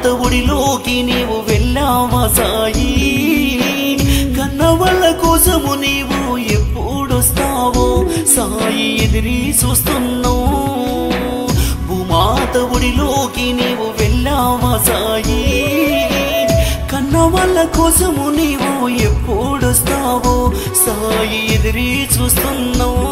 భూమాత ఒడిలోకి నీవు వెళ్ళావా సాయి కన్నవాళ్ళ కోసము నీవు ఎప్పుడొస్తావో సాయి ఎదిరి చూస్తున్నావు భూమాత ఒడిలోకి నీవు వెళ్ళావా సాయి కన్నవాళ్ళ కోసము నీవు ఎప్పుడొస్తావో సాయి ఎదిరి చూస్తున్నావు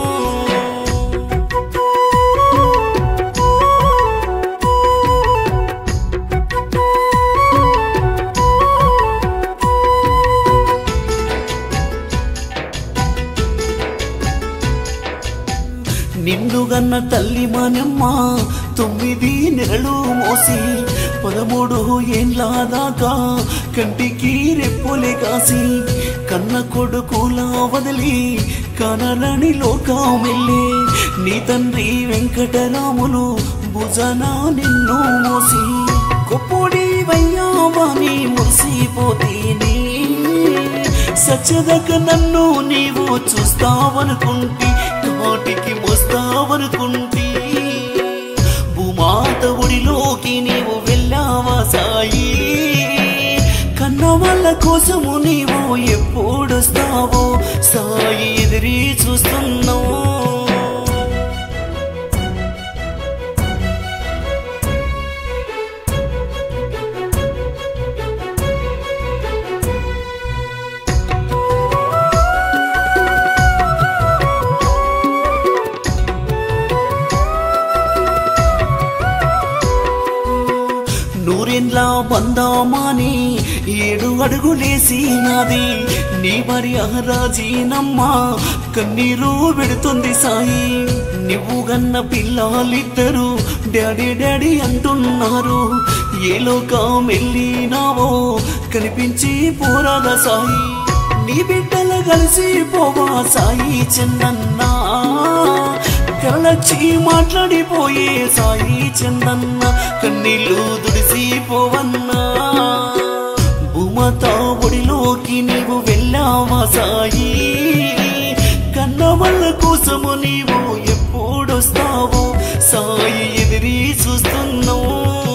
నిన్నుగన్న తల్లి మానమ్మ తొమ్మిది నెలలు మోసి పదమూడు ఏండ్ల దాకా కంటికి రెప్పులే కాసి కన్న కొడుకులా వదిలి కనలని లోకం వెళ్ళి నీ తండ్రి వెంకటరాములు భుజన నిన్ను మోసి కొప్పుడి వయ్యావాని మురిసిపోతీని సచ్చదక నన్ను నీవు చూస్తావనుకుంటి కాటికి మోస్తావనుకుంటి భూమాత ఒడిలోకి నీవు వెళ్ళావా సాయి కన్న వాళ్ళ కోసము నీవు ఎప్పుడొస్తావో సాయి ఎదిరి చూస్తున్నావు నూరెండ్ల బందామాని ఏడు అడుగులేసి నాది నీ మరి అహరాజీనమ్మ కన్నీరు పెడుతుంది సాయి నువ్వు గన్న పిల్లలిద్దరు డాడీ డాడీ అంటున్నారు ఏ లోకం వెళ్ళినావో కనిపించి పోరాదా సాయి నీ బిడ్డలు కలిసి పోవా సాయి చందన్నా కళ్ళొచ్చి మాట్లాడిపోయే సాయి చందన్న కన్నీళ్ళు దుడిసిపోవన్నా భూమతా ఒడిలోకి నీవు వెళ్ళావా సాయి కన్న వాళ్ళ కోసము నీవు ఎప్పుడొస్తావో సాయి ఎదిరి చూస్తున్నావు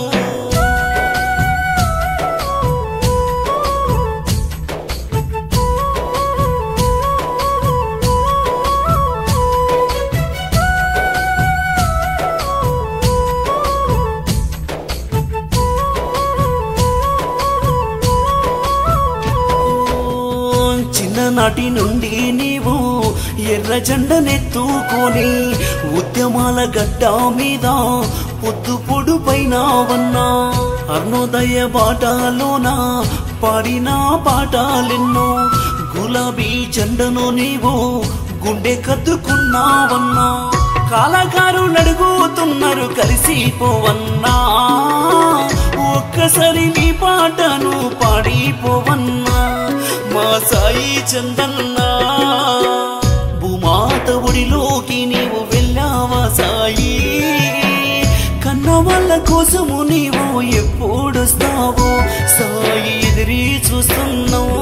చిన్ననాటి నుండి నీవు ఎర్ర జెండనెత్తుకొని ఉద్యమాల గడ్డ మీద పొద్దు పొడుపైనావన్నా అరుణోదయ బాటలోన పాడిన పాటలెన్నో గులాబీ జెండను నీవు గుండె కద్దుకున్నావన్నా కాలగారు నడుగుతున్నారు కలిసిపోవన్నా ఒక్కసారి నీ పాటను పాడిపోవన్నా మా సాయి చందన్నా భూమాత ఒడిలోకి నీవు వెళ్ళావా సాయి కన్న వాళ్ళ కోసము నీవు ఎప్పుడొస్తావో సాయి ఎదిరి చూస్తున్నావు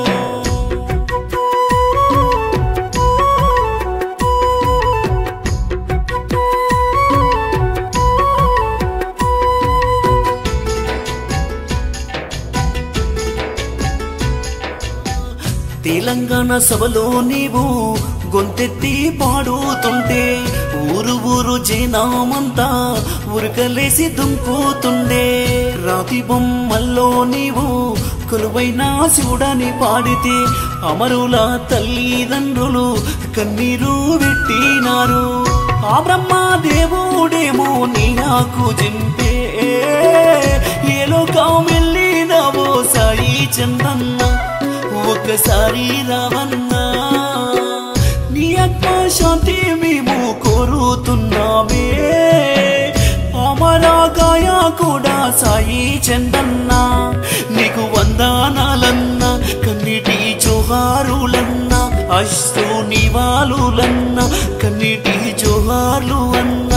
తెలంగాణ సభలో నీవు గొంతెత్తి పాడుతుంటే ఊరు ఊరు జనామంతా ఉరకలేసి దుంకుతుండే రాతి బొమ్మల్లో నీవు కొలువైన శివుడని పాడితే అమరుల తల్లిదండ్రులు కన్నీరు పెట్టినారు ఆ బ్రహ్మ దేవుడేమో నీ నాకు జింపే ఏ లోకం వెళ్ళినావో సాయి చందన్న ఒకసారి రావన్నా నీ ఆత్మ శాంతి మేము కోరుతున్నామే అమరాగాయ కూడా సాయి చందన్న నీకు వందనాలన్న కన్నిటి జోహారులన్న అశ్రు నివాళులన్న కన్నిటి జోహార్లు అన్న